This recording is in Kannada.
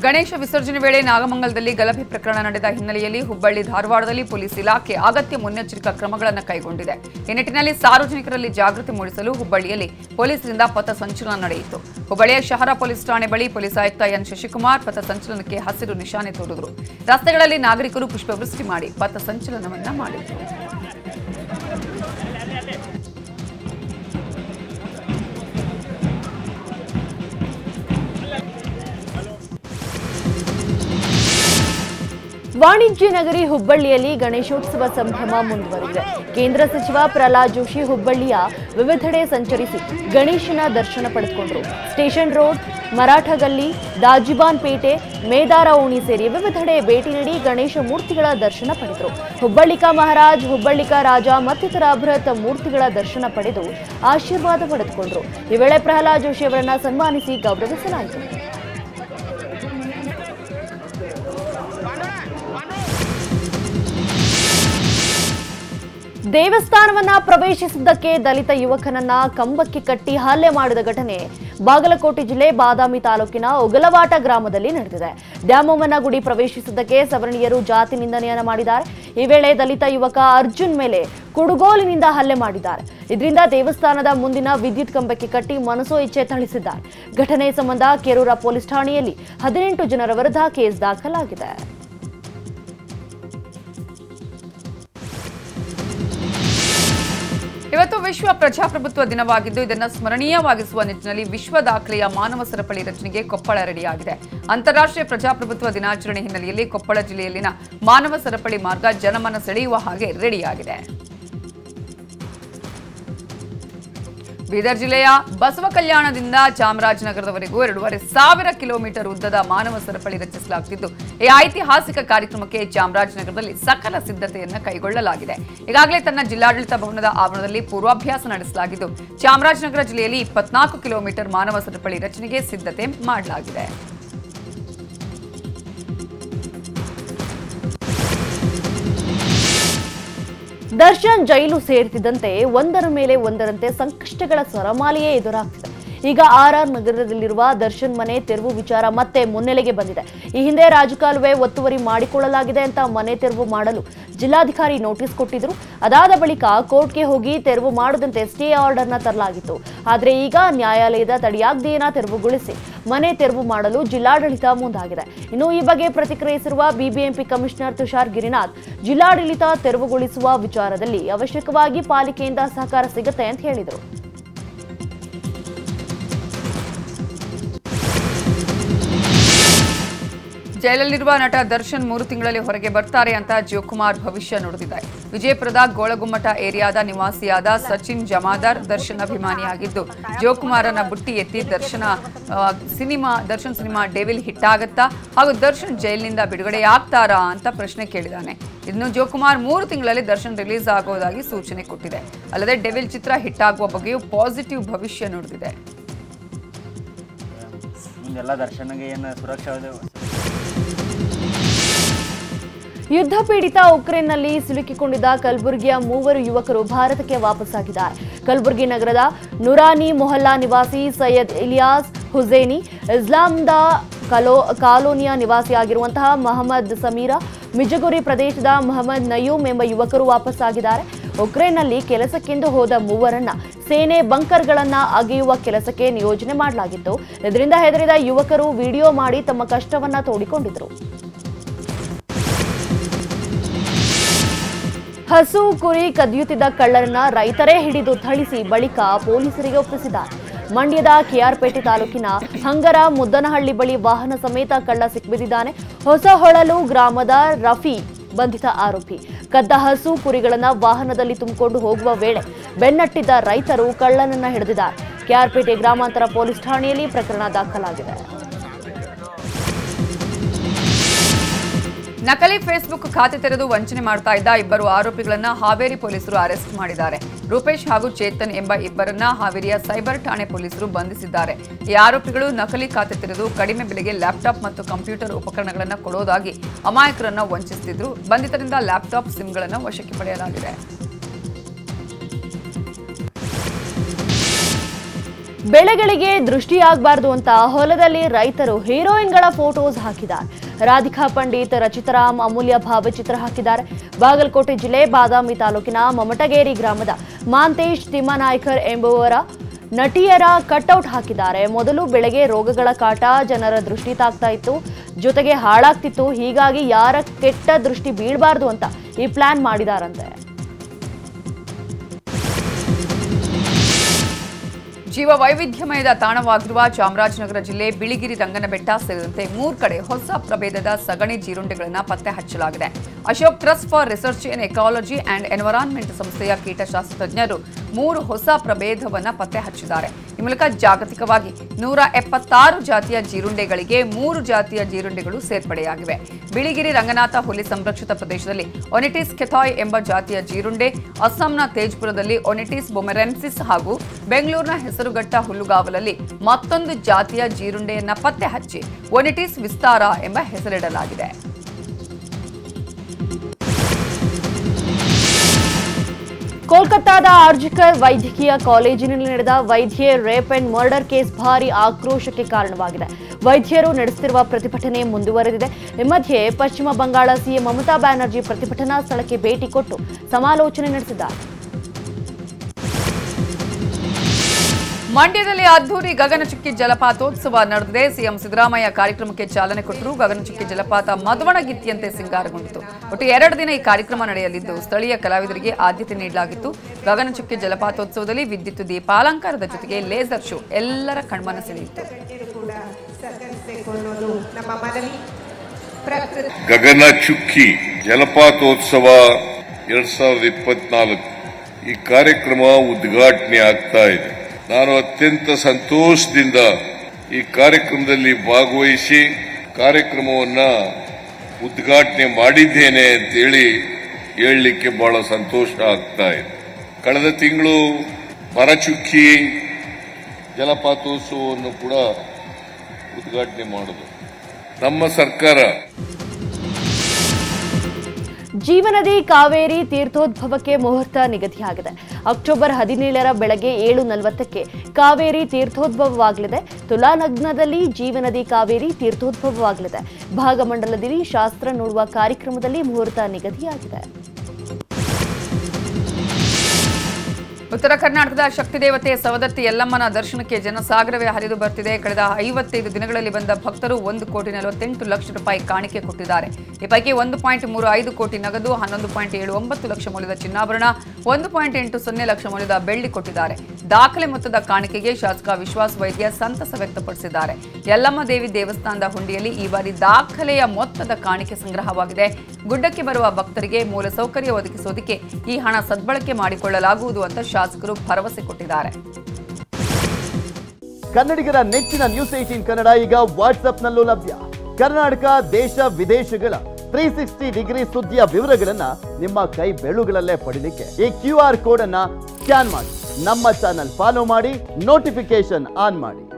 ಗಣೇಶ ವಿಸರ್ಜನೆ ವೇಳೆ ನಾಗಮಂಗಲದಲ್ಲಿ ಗಲಭೆ ಪ್ರಕರಣ ನಡೆದ ಹಿನ್ನೆಲೆಯಲ್ಲಿ ಹುಬ್ಬಳ್ಳಿ ಧಾರವಾಡದಲ್ಲಿ ಪೊಲೀಸ್ ಇಲಾಖೆ ಅಗತ್ಯ ಮುನ್ನೆಚ್ಚರಿಕಾ ಕ್ರಮಗಳನ್ನು ಕೈಗೊಂಡಿದೆ ಈ ನಿಟ್ಟಿನಲ್ಲಿ ಸಾರ್ವಜನಿಕರಲ್ಲಿ ಜಾಗೃತಿ ಮೂಡಿಸಲು ಹುಬ್ಬಳ್ಳಿಯಲ್ಲಿ ಪೊಲೀಸರಿಂದ ಪಥ ಸಂಚಲನ ನಡೆಯಿತು ಹುಬ್ಬಳ್ಳಿಯ ಶಹರ ಪೊಲೀಸ್ ಠಾಣೆ ಬಳಿ ಪೊಲೀಸ್ ಆಯುಕ್ತ ಎನ್ ಶಶಿಕುಮಾರ್ ಪಥ ಸಂಚಲನಕ್ಕೆ ಹಸಿರು ನಿಶಾನೆ ತೋರಿದರು ರಸ್ತೆಗಳಲ್ಲಿ ನಾಗರಿಕರು ಪುಷ್ಪವೃಷ್ಟಿ ಮಾಡಿ ಪಥ ಸಂಚಲನವನ್ನ ಮಾಡಿದರು ವಾಣಿಜ್ಯ ನಗರಿ ಹುಬ್ಬಳ್ಳಿಯಲ್ಲಿ ಗಣೇಶೋತ್ಸವ ಸಂಭ್ರಮ ಮುಂದುವರೆದಿದೆ ಕೇಂದ್ರ ಸಚಿವ ಪ್ರಹ್ಲಾದ್ ಜೋಶಿ ಹುಬ್ಬಳ್ಳಿಯ ವಿವಿಧೆಡೆ ಸಂಚರಿಸಿ ಗಣೇಶನ ದರ್ಶನ ಪಡೆದುಕೊಂಡರು ಸ್ಟೇಷನ್ ರೋಡ್ ಮರಾಠಗಲ್ಲಿ ದಾಜಿಬಾನ್ ಪೇಟೆ ಮೇದಾರ ಓಣಿ ಸೇರಿ ವಿವಿಧೆಡೆ ಭೇಟಿ ನೀಡಿ ಗಣೇಶ ಮೂರ್ತಿಗಳ ದರ್ಶನ ಪಡೆದರು ಹುಬ್ಬಳ್ಳಿಕ ಮಹಾರಾಜ್ ಹುಬ್ಬಳ್ಳಿಕ ರಾಜ ಮತ್ತಿತರ ಬೃಹತ್ ಮೂರ್ತಿಗಳ ದರ್ಶನ ಪಡೆದು ಆಶೀರ್ವಾದ ಪಡೆದುಕೊಂಡರು ಈ ವೇಳೆ ಪ್ರಹ್ಲಾದ್ ಜೋಶಿ ಅವರನ್ನ ಸನ್ಮಾನಿಸಿ ಗೌರವಿಸಲಾಯಿತು ದೇವಸ್ಥಾನವನ್ನ ಪ್ರವೇಶಿಸಿದ್ದಕ್ಕೆ ದಲಿತ ಯುವಕನನ್ನ ಕಂಬಕ್ಕೆ ಕಟ್ಟಿ ಹಲ್ಲೆ ಮಾಡಿದ ಘಟನೆ ಬಾಗಲಕೋಟೆ ಜಿಲ್ಲೆ ಬಾದಾಮಿ ತಾಲೂಕಿನ ಒಗಲವಾಟ ಗ್ರಾಮದಲ್ಲಿ ನಡೆದಿದೆ ದ್ಯಾಮವ್ವನ ಗುಡಿ ಪ್ರವೇಶಿಸಿದ್ದಕ್ಕೆ ಸವರ್ಣೀಯರು ಜಾತಿ ನಿಂದನೆಯನ್ನ ಮಾಡಿದ್ದಾರೆ ಈ ವೇಳೆ ದಲಿತ ಯುವಕ ಅರ್ಜುನ್ ಮೇಲೆ ಕುಡುಗೋಲಿನಿಂದ ಹಲ್ಲೆ ಮಾಡಿದ್ದಾರೆ ಇದರಿಂದ ದೇವಸ್ಥಾನದ ಮುಂದಿನ ವಿದ್ಯುತ್ ಕಂಬಕ್ಕೆ ಕಟ್ಟಿ ಮನಸೋ ಇಚ್ಛೆ ಥಳಿಸಿದ್ದಾರೆ ಘಟನೆ ಸಂಬಂಧ ಕೆರೂರ ಪೊಲೀಸ್ ಠಾಣೆಯಲ್ಲಿ ಹದಿನೆಂಟು ಜನರ ವಿರುದ್ಧ ಕೇಸ್ ದಾಖಲಾಗಿದೆ ಇವತ್ತು ವಿಶ್ವ ಪ್ರಜಾಪ್ರಭುತ್ವ ದಿನವಾಗಿದ್ದು ಇದನ್ನು ಸ್ಮರಣೀಯವಾಗಿಸುವ ನಿಟ್ಟಿನಲ್ಲಿ ವಿಶ್ವ ದಾಖಲೆಯ ಮಾನವ ಸರಪಳಿ ರಚನೆಗೆ ಕೊಪ್ಪಳ ರೆಡಿಯಾಗಿದೆ ಅಂತಾರಾಷ್ಟ್ರೀಯ ಪ್ರಜಾಪ್ರಭುತ್ವ ದಿನಾಚರಣೆ ಹಿನ್ನೆಲೆಯಲ್ಲಿ ಕೊಪ್ಪಳ ಜಿಲ್ಲೆಯಲ್ಲಿನ ಮಾನವ ಸರಪಳಿ ಮಾರ್ಗ ಜನಮನ ಸೆಳೆಯುವ ಹಾಗೆ ರೆಡಿಯಾಗಿದೆ ಬೀದರ್ ಜಿಲ್ಲೆಯ ಬಸವ ಕಲ್ಯಾಣದಿಂದ ಚಾಮರಾಜನಗರದವರೆಗೂ ಎರಡೂವರೆ ಸಾವಿರ ಕಿಲೋಮೀಟರ್ ಉದ್ದದ ಮಾನವ ಸರಪಳಿ ರಚಿಸಲಾಗುತ್ತಿದ್ದು ಈ ಐತಿಹಾಸಿಕ ಕಾರ್ಯಕ್ರಮಕ್ಕೆ ಚಾಮರಾಜನಗರದಲ್ಲಿ ಸಕಲ ಸಿದ್ಧತೆಯನ್ನ ಕೈಗೊಳ್ಳಲಾಗಿದೆ ಈಗಾಗಲೇ ತನ್ನ ಜಿಲ್ಲಾಡಳಿತ ಭವನದ ಆವರಣದಲ್ಲಿ ಪೂರ್ವಾಭ್ಯಾಸ ನಡೆಸಲಾಗಿದ್ದು ಚಾಮರಾಜನಗರ ಜಿಲ್ಲೆಯಲ್ಲಿ ಇಪ್ಪತ್ನಾಲ್ಕು ಕಿಲೋಮೀಟರ್ ಮಾನವ ಸರಪಳಿ ರಚನೆಗೆ ಸಿದ್ಧತೆ ಮಾಡಲಾಗಿದೆ ದರ್ಶನ್ ಜೈಲು ಸೇರ್ತಿದ್ದಂತೆ ಒಂದರ ಮೇಲೆ ಒಂದರಂತೆ ಸಂಕಷ್ಟಗಳ ಸರಮಾಲೆಯೇ ಎದುರಾಗ್ತಿದೆ ಈಗ ಆರ್ ಆರ್ ನಗರದಲ್ಲಿರುವ ದರ್ಶನ್ ಮನೆ ತೆರವು ವಿಚಾರ ಮತ್ತೆ ಮುನ್ನೆಲೆಗೆ ಬಂದಿದೆ ಈ ಹಿಂದೆ ರಾಜಕಾಲುವೆ ಒತ್ತುವರಿ ಮಾಡಿಕೊಳ್ಳಲಾಗಿದೆ ಅಂತ ಮನೆ ತೆರವು ಮಾಡಲು ಜಿಲ್ಲಾಧಿಕಾರಿ ನೋಟಿಸ್ ಕೊಟ್ಟಿದ್ರು ಅದಾದ ಬಳಿಕ ಕೋರ್ಟ್ಗೆ ಹೋಗಿ ತೆರವು ಮಾಡದಂತೆ ಸ್ಟೇ ಆರ್ಡರ್ನ ತರಲಾಗಿತ್ತು ಆದರೆ ಈಗ ನ್ಯಾಯಾಲಯದ ತಡೆಯಾಜ್ಞೆಯನ್ನ ತೆರವುಗೊಳಿಸಿ ಮನೆ ತೆರವು ಮಾಡಲು ಜಿಲ್ಲಾಡಳಿತ ಮುಂದಾಗಿದೆ ಇನ್ನು ಈ ಬಗ್ಗೆ ಪ್ರತಿಕ್ರಿಯಿಸಿರುವ ಬಿಬಿಎಂಪಿ ಕಮಿಷನರ್ ತುಷಾರ್ ಗಿರಿನಾಥ್ ಜಿಲ್ಲಾಡಳಿತ ತೆರವುಗೊಳಿಸುವ ವಿಚಾರದಲ್ಲಿ ಅವಶ್ಯಕವಾಗಿ ಪಾಲಿಕೆಯಿಂದ ಸಹಕಾರ ಸಿಗುತ್ತೆ ಅಂತ ಹೇಳಿದರು ಜೈಲಲ್ಲಿರುವ ನಟ ದರ್ಶನ್ ಮೂರು ತಿಂಗಳಲ್ಲಿ ಹೊರಗೆ ಬರ್ತಾರೆ ಅಂತ ಶಿವಕುಮಾರ್ ಭವಿಷ್ಯ ನುಡಿದಿದೆ ವಿಜಯಪುರದ ಗೋಳಗುಮ್ಮಟ ಏರಿಯಾದ ನಿವಾಸಿಯಾದ ಸಚಿನ್ ಜಮಾದಾರ್ ದರ್ಶನ್ ಅಭಿಮಾನಿಯಾಗಿದ್ದು ಶಿವಕುಮಾರನ ಬುಟ್ಟಿ ಎತ್ತಿ ದರ್ಶನ ಆ, cinema Darshan cinema Devil hit ಆಗತ್ತಾ ಹಾಗೂ ದರ್ಶನ್ ಜೈಲಿನಿಂದ ಬಿಡುಗಡೆ ಆಗ್ತಾರಾ ಅಂತ ಪ್ರಶ್ನೆ ಕೇಳಿದ್ದಾನೆ ಇನ್ನು ಶಿವಕುಮಾರ್ ಮೂರು ತಿಂಗಳಲ್ಲಿ ದರ್ಶನ್ ರಿಲೀಸ್ ಆಗೋದಾಗಿ ಸೂಚನೆ ಕೊಟ್ಟಿದೆ ಅಲ್ಲದೆ ಡೆವಿಲ್ ಚಿತ್ರ ಹಿಟ್ ಆಗುವ ಬಗ್ಗೆಯೂ ಪಾಸಿಟಿವ್ ಭವಿಷ್ಯ ನುಡಿದಿದೆ ಮುಂದೆಲ್ಲ ದರ್ಶನಗೆ ಏನು ಸುರಕ್ಷಾ ಯುದ್ಧ ಪೀಡಿತ ಉಕ್ರೇನ್ನಲ್ಲಿ ಸಿಲುಕಿಕೊಂಡಿದ್ದ ಕಲಬುರಗಿಯ ಮೂವರು ಯುವಕರು ಭಾರತಕ್ಕೆ ವಾಪಸ್ಸಾಗಿದ್ದಾರೆ ಕಲಬುರಗಿ ನಗರದ ನುರಾನಿ ಮೊಹಲ್ಲಾ ನಿವಾಸಿ ಸೈಯದ್ ಇಲಿಯಾಸ್ ಹುಸೇನಿ ಇಸ್ಲಾಂದ ಕಲೋ ಕಾಲೋನಿಯ ನಿವಾಸಿಯಾಗಿರುವಂತಹ ಮಹಮ್ಮದ್ ಸಮೀರಾ ಮಿಜಗುರಿ ಪ್ರದೇಶದ ಮಹಮ್ಮದ್ ನಯೂಮ್ ಎಂಬ ಯುವಕರು ವಾಪಸ್ಸಾಗಿದ್ದಾರೆ ಉಕ್ರೇನ್ನಲ್ಲಿ ಕೆಲಸಕ್ಕೆಂದು ಹೋದ ಮೂವರನ್ನ ಸೇನೆ ಬಂಕರ್ಗಳನ್ನ ಅಗೆಯುವ ಕೆಲಸಕ್ಕೆ ನಿಯೋಜನೆ ಮಾಡಲಾಗಿತ್ತು ಇದರಿಂದ ಹೆದರಿದ ಯುವಕರು ವಿಡಿಯೋ ಮಾಡಿ ತಮ್ಮ ಕಷ್ಟವನ್ನ ತೋಡಿಕೊಂಡಿದ್ರು ಹಸು ಕುರಿ ಕದಿಯುತ್ತಿದ್ದ ಕಳ್ಳರನ್ನ ರೈತರೇ ಹಿಡಿದು ಥಳಿಸಿ ಬಳಿಕ ಪೊಲೀಸರಿಗೆ ಒಪ್ಪಿಸಿದ್ದಾರೆ ಮಂಡ್ಯದ ಕೆಆರ್ಪೇಟೆ ತಾಲೂಕಿನ ಹಂಗರ ಮುದ್ದನಹಳ್ಳಿ ಬಳಿ ವಾಹನ ಸಮೇತ ಕಳ್ಳ ಸಿಕ್ಬಿದ್ದಿದ್ದಾನೆ ಹೊಸಹೊಳಲು ಗ್ರಾಮದ ರಫಿ ಬಂಧಿತ ಆರೋಪಿ ಕದ್ದ ಹಸು ಕುರಿಗಳನ್ನ ವಾಹನದಲ್ಲಿ ತುಂಬಿಕೊಂಡು ಹೋಗುವ ವೇಳೆ ಬೆನ್ನಟ್ಟಿದ್ದ ರೈತರು ಕಳ್ಳನನ್ನ ಹಿಡಿದಿದ್ದಾರೆ ಕೆಆರ್ಪೇಟೆ ಗ್ರಾಮಾಂತರ ಪೊಲೀಸ್ ಠಾಣೆಯಲ್ಲಿ ಪ್ರಕರಣ ದಾಖಲಾಗಿದೆ ನಕಲಿ ಫೇಸ್ಬುಕ್ ಖಾತೆ ತೆರೆದು ವಂಚನೆ ಮಾಡ್ತಾ ಇದ್ದ ಇಬ್ಬರು ಆರೋಪಿಗಳನ್ನ ಹಾವೇರಿ ಪೊಲೀಸರು ಅರೆಸ್ಟ್ ಮಾಡಿದ್ದಾರೆ ರೂಪೇಶ್ ಹಾಗೂ ಚೇತನ್ ಎಂಬ ಇಬ್ಬರನ್ನ ಹಾವೇರಿಯ ಸೈಬರ್ ಠಾಣೆ ಪೊಲೀಸರು ಬಂಧಿಸಿದ್ದಾರೆ ಈ ಆರೋಪಿಗಳು ನಕಲಿ ಖಾತೆ ತೆರೆದು ಕಡಿಮೆ ಬೆಲೆಗೆ ಲ್ಯಾಪ್ಟಾಪ್ ಮತ್ತು ಕಂಪ್ಯೂಟರ್ ಉಪಕರಣಗಳನ್ನು ಕೊಡೋದಾಗಿ ಅಮಾಯಕರನ್ನ ವಂಚಿಸುತ್ತಿದ್ರು ಬಂಧಿತರಿಂದ ಲ್ಯಾಪ್ಟಾಪ್ ಸಿಮ್ಗಳನ್ನು ವಶಕ್ಕೆ ಪಡೆಯಲಾಗಿದೆ ಬೆಳೆಗಳಿಗೆ ದೃಷ್ಟಿಯಾಗಬಾರ್ದು ಅಂತ ಹೊಲದಲ್ಲಿ ರೈತರು ಹೀರೋಯಿನ್ಗಳ ಫೋಟೋಸ್ ಹಾಕಿದ್ದಾರೆ ರಾಧಿಕಾ ಪಂಡಿತ್ ರಚಿತರಾಮ್ ಅಮೂಲ್ಯ ಭಾವಚಿತ್ರ ಹಾಕಿದ್ದಾರೆ ಬಾಗಲಕೋಟೆ ಜಿಲ್ಲೆ ಬಾದಾಮಿ ತಾಲೂಕಿನ ಮಮಟಗೇರಿ ಗ್ರಾಮದ ಮಾಂತೇಶ್ ತಿಮ್ಮನಾಯ್ಕರ್ ಎಂಬುವರ ನಟಿಯರ ಕಟ್ಔಟ್ ಹಾಕಿದ್ದಾರೆ ಮೊದಲು ಬೆಳೆಗೆ ರೋಗಗಳ ಕಾಟ ಜನರ ದೃಷ್ಟಿ ತಾಗ್ತಾ ಇತ್ತು ಜೊತೆಗೆ ಹಾಳಾಗ್ತಿತ್ತು ಹೀಗಾಗಿ ಯಾರ ಕೆಟ್ಟ ದೃಷ್ಟಿ ಬೀಳಬಾರ್ದು ಅಂತ ಈ ಪ್ಲಾನ್ ಮಾಡಿದಾರಂತೆ ಜೀವ ವೈವಿಧ್ಯಮಯದ ತಾಣವಾಗಿರುವ ಚಾಮರಾಜನಗರ ಜಿಲ್ಲೆ ಬಿಳಿಗಿರಿ ರಂಗನಬೆಟ್ಟ ಸೇರಿದಂತೆ ಮೂರು ಕಡೆ ಹೊಸ ಪ್ರಭೇದದ ಸಗಣಿ ಜೀರುಂಡೆಗಳನ್ನು ಪತ್ತೆ ಹಚ್ಚಲಾಗಿದೆ Ashoka trust for research in ecology and environment ಸಂಸ್ಥೆಯ ಕೀಟಶಾಸ್ತ್ರಜ್ಞರು ಮೂರು ಹೊಸ ಪ್ರಭೇದವನ್ನ ಪತ್ತೆ ಹಚ್ಚಿದ್ದಾರೆ ಈ ಮೂಲಕ ಜಾಗತಿಕವಾಗಿ ನೂರ ಎಪ್ಪತ್ತಾರು ಜಾತಿಯ ಜೀರುಂಡೆಗಳಿಗೆ ಮೂರು ಜಾತಿಯ ಜೀರುಂಡೆಗಳು ಸೇರ್ಪಡೆಯಾಗಿವೆ ಬಿಳಿಗಿರಿ ರಂಗನಾಥ ಹುಲಿ ಸಂರಕ್ಷಿತ ಪ್ರದೇಶದಲ್ಲಿ ಒನಿಟಿಸ್ ಕೆಥಾಯ್ ಎಂಬ ಜಾತಿಯ ಜೀರುಂಡೆ ಅಸ್ಸಾಂನ ತೇಜ್ಪುರದಲ್ಲಿ ಒನಿಟಿಸ್ ಬೊಮೆರೆನ್ಸಿಸ್ ಹಾಗೂ ಬೆಂಗಳೂರಿನ ಹೆಸರುಘಟ್ಟ ಹುಲ್ಲುಗಾವಲಲ್ಲಿ ಮತ್ತೊಂದು ಜಾತಿಯ ಜೀರುಂಡೆಯನ್ನ ಪತ್ತೆ ಹಚ್ಚಿ ಒನಿಟಿಸ್ ವಿಸ್ತಾರ ಎಂಬ ಹೆಸರಿಡಲಾಗಿದೆ ಕೋಲ್ಕತ್ತಾದ ಆರ್ಜಿಕರ್ ವೈದ್ಯಕೀಯ ಕಾಲೇಜಿನಲ್ಲಿ ನಡೆದ ವೈದ್ಯೆ ರೇಪ್ ಅಂಡ್ ಮರ್ಡರ್ ಕೇಸ್ ಭಾರಿ ಆಕ್ರೋಶಕ್ಕೆ ಕಾರಣವಾಗಿದೆ ವೈದ್ಯರು ನಡೆಸುತ್ತಿರುವ ಪ್ರತಿಭಟನೆ ಮುಂದುವರೆದಿದೆ ಈ ಮಧ್ಯೆ ಪಶ್ಚಿಮ ಬಂಗಾಳ ಸಿಎಂ ಮಮತಾ ಬ್ಯಾನರ್ಜಿ ಪ್ರತಿಭಟನಾ ಸ್ಥಳಕ್ಕೆ ಭೇಟಿ ಕೊಟ್ಟು ಸಮಾಲೋಚನೆ ನಡೆಸಿದ್ದಾರೆ ಮಂಡ್ಯದಲ್ಲಿ ಅದ್ದೂರಿ ಗಗನಚುಕ್ಕಿ ಜಲಪಾತೋತ್ಸವ ನಡೆದಿದೆ ಸಿಎಂ ಸಿದ್ದರಾಮಯ್ಯ ಕಾರ್ಯಕ್ರಮಕ್ಕೆ ಚಾಲನೆ ಕೊಟ್ಟರು ಗಗನಚುಕ್ಕಿ ಜಲಪಾತ ಮಧುವಣಗಿತ್ತಿಯಂತೆ ಸಿಂಗಾರಗೊಂಡಿತು ಒಟ್ಟು ಎರಡು ದಿನ ಈ ಕಾರ್ಯಕ್ರಮ ನಡೆಯಲಿದ್ದು ಸ್ಥಳೀಯ ಕಲಾವಿದರಿಗೆ ಆದ್ಯತೆ ನೀಡಲಾಗಿತ್ತು ಗಗನಚುಕ್ಕಿ ಜಲಪಾತೋತ್ಸವದಲ್ಲಿ ವಿದ್ಯುತ್ ದೀಪಾಲಂಕಾರದ ಜೊತೆಗೆ ಲೇಸರ್ ಶೋ ಎಲ್ಲರ ಕಣ್ಮನ ಸೆಳೆಯಿತು ಕೂಡ ಸಹಕರಿಸಬೇಕು ಅನ್ನೋದು ನಮ್ಮ ಮನವಿ ಪ್ರಕೃತಿ ಗಗನ ಚುಕ್ಕಿ ಜಲಪಾತೋತ್ಸವ ಎರಡ್ ಸಾವಿರದ ಇಪ್ಪತ್ನಾಲ್ಕು ಈ ಕಾರ್ಯಕ್ರಮ ಉದ್ಘಾಟನೆ ಆಗ್ತಾ ಇದೆ ನಾನು ಅತ್ಯಂತ ಸಂತೋಷದಿಂದ ಈ ಕಾರ್ಯಕ್ರಮದಲ್ಲಿ ಭಾಗವಹಿಸಿ ಕಾರ್ಯಕ್ರಮವನ್ನ ಉದ್ಘಾಟನೆ ಮಾಡಿದ್ದೇನೆ ಅಂತೇಳಿ ಹೇಳಲಿಕ್ಕೆ ಬಹಳ ಸಂತೋಷ ಆಗ್ತಾ ಇದೆ ಕಳೆದ ತಿಂಗಳು ಮರಚುಕ್ಕಿ ಜಲಪಾತೋತ್ಸವವನ್ನು ಕೂಡ ಉದ್ಘಾಟನೆ ಮಾಡಿದ್ರು ನಮ್ಮ ಸರ್ಕಾರ ಜೀವನದಿ ಕಾವೇರಿ ತೀರ್ಥೋದ್ಭವಕ್ಕೆ ಮುಹೂರ್ತ ನಿಗದಿಯಾಗಿದೆ ಅಕ್ಟೋಬರ್ ಹದಿನೇಳರ ಬೆಳಗ್ಗೆ ಏಳು ನಲವತ್ತಕ್ಕೆ ಕಾವೇರಿ ತೀರ್ಥೋದ್ಭವವಾಗಲಿದೆ ತುಲಾ ಲಗ್ನದಲ್ಲಿ ಜೀವನದಿ ಕಾವೇರಿ ತೀರ್ಥೋದ್ಭವವಾಗಲಿದೆ ಭಾಗಮಂಡಲದಲ್ಲಿ ಶಾಸ್ತ್ರ ನೋಡುವ ಕಾರ್ಯಕ್ರಮದಲ್ಲಿ ಮುಹೂರ್ತ ನಿಗದಿಯಾಗಿದೆ ಉತ್ತರ ಕರ್ನಾಟಕದ ಶಕ್ತಿ ದೇವತೆ ಸವದತ್ತಿ ಯಲ್ಲಮ್ಮನ ದರ್ಶನಕ್ಕೆ ಜನಸಾಗರವೇ ಹರಿದು ಬರ್ತಿದೆ ಕಳೆದ ಐವತ್ತೈದು ದಿನಗಳಲ್ಲಿ ಬಂದ ಭಕ್ತರು ಒಂದು ಕೋಟಿ ನಲವತ್ತೆಂಟು ಲಕ್ಷ ರೂಪಾಯಿ ಕಾಣಿಕೆ ಕೊಟ್ಟಿದ್ದಾರೆ ಈ ಪೈಕಿ ಒಂದು ಪಾಯಿಂಟ್ ಮೂರು ಐದು ಕೋಟಿ ನಗದು ಹನ್ನೊಂದು ಪಾಯಿಂಟ್ ಏಳು ಒಂಬತ್ತು ಲಕ್ಷ ಮೌಲ್ಯದ ಚಿನ್ನಾಭರಣ ಒಂದು ಪಾಯಿಂಟ್ ಎಂಟು ಸೊನ್ನೆ ಲಕ್ಷ ಮೌಲ್ಯದ ಬೆಳ್ಳಿ ಕೊಟ್ಟಿದ್ದಾರೆ ದಾಖಲೆ ಮೊತ್ತದ ಕಾಣಿಕೆಗೆ ಶಾಸಕ ವಿಶ್ವಾಸ್ ವೈದ್ಯ ಸಂತಸ ವ್ಯಕ್ತಪಡಿಸಿದ್ದಾರೆ ಯಲ್ಲಮ್ಮ ದೇವಿ ದೇವಸ್ಥಾನದ ಹುಂಡಿಯಲ್ಲಿ ಈ ಬಾರಿ ದಾಖಲೆಯ ಮೊತ್ತದ ಕಾಣಿಕೆ ಸಂಗ್ರಹವಾಗಿದೆ ಗುಡ್ಡಕ್ಕೆ ಬರುವ ಭಕ್ತರಿಗೆ ಮೂಲಸೌಕರ್ಯ ಒದಗಿಸೋದಕ್ಕೆ ಈ ಹಣ ಸದ್ಬಳಕೆ ಮಾಡಿಕೊಳ್ಳಲಾಗುವುದು ಅಂತ ಶಾಸಕರು ಭರವಸೆ ಕೊಟ್ಟಿದ್ದಾರೆ ಕನ್ನಡಿಗರ ನೆಚ್ಚಿನ ನ್ಯೂಸ್ ಏಟೀನ್ ಕನ್ನಡ ಈಗ ವಾಟ್ಸ್ಆಪ್ನಲ್ಲೂ ಲಭ್ಯ ಕರ್ನಾಟಕ ದೇಶ ವಿದೇಶಗಳ ತ್ರೀ ಸಿಕ್ಸ್ಟಿ ಡಿಗ್ರಿ ಸುದ್ದಿಯ ವಿವರಗಳನ್ನ ನಿಮ್ಮ ಕೈ ಬೆರಳುಗಳಲ್ಲೇ ಪಡಿಲಿಕ್ಕೆ ಈ ಕ್ಯೂ ಆರ್ ಕೋಡ್ ಅನ್ನ ಸ್ಕ್ಯಾನ್ ಮಾಡಿ ನಮ್ಮ ಚಾನಲ್ ಫಾಲೋ ಮಾಡಿ ನೋಟಿಫಿಕೇಶನ್ ಆನ್ ಮಾಡಿ